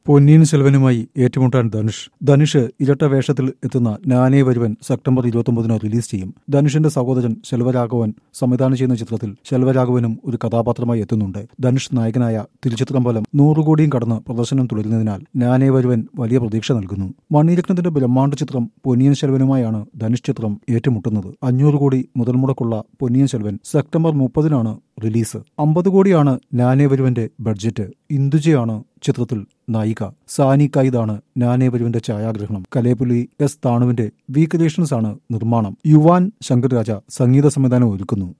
പൊന്നിയിൻ സെൽവനുമായി ഏറ്റുമുട്ടാൻ ധനുഷ് ധനുഷ് ഇരട്ട വേഷത്തിൽ എത്തുന്ന നാനേ വരുവൻ സെപ്റ്റംബർ ഇരുപത്തൊമ്പതിന് റിലീസ് ചെയ്യും ധനുഷിന്റെ സഹോദരൻ ശെൽവരാഘവൻ സംവിധാനം ചെയ്യുന്ന ചിത്രത്തിൽ ശെൽവരാഘവനും ഒരു കഥാപാത്രമായി എത്തുന്നുണ്ട് ധനുഷ് നായകനായ തിരുച്ചിത്രം ഫലം നൂറ് കോടിയും കടന്ന് പ്രദർശനം തുടരുന്നതിനാൽ നാനേ വരുവൻ വലിയ പ്രതീക്ഷ നൽകുന്നു മണിരത്നത്തിന്റെ ബ്രഹ്മാണ്ഡ ചിത്രം പൊന്നിയൻ ശെൽവനുമായാണ് ധനുഷ് ചിത്രം ഏറ്റുമുട്ടുന്നത് അഞ്ഞൂറ് കോടി മുതൽ മുടക്കുള്ള പൊന്നിയൻ ശെൽവൻ സെപ്റ്റംബർ മുപ്പതിനാണ് റിലീസ് അമ്പത് കോടിയാണ് നാനേ വരുവന്റെ ബഡ്ജറ്റ് ഇന്ദുജയാണ് ചിത്രത്തിൽ നായിക സാനി കൈദാണ് നാനേ വരുവിന്റെ ഛായാഗ്രഹണം കലേപുലി എസ് താണുവിന്റെ വി ക്രിയേഷൻസ് ആണ് നിർമ്മാണം യുവാൻ ശങ്കർ രാജ സംഗീത സംവിധാനം ഒരുക്കുന്നു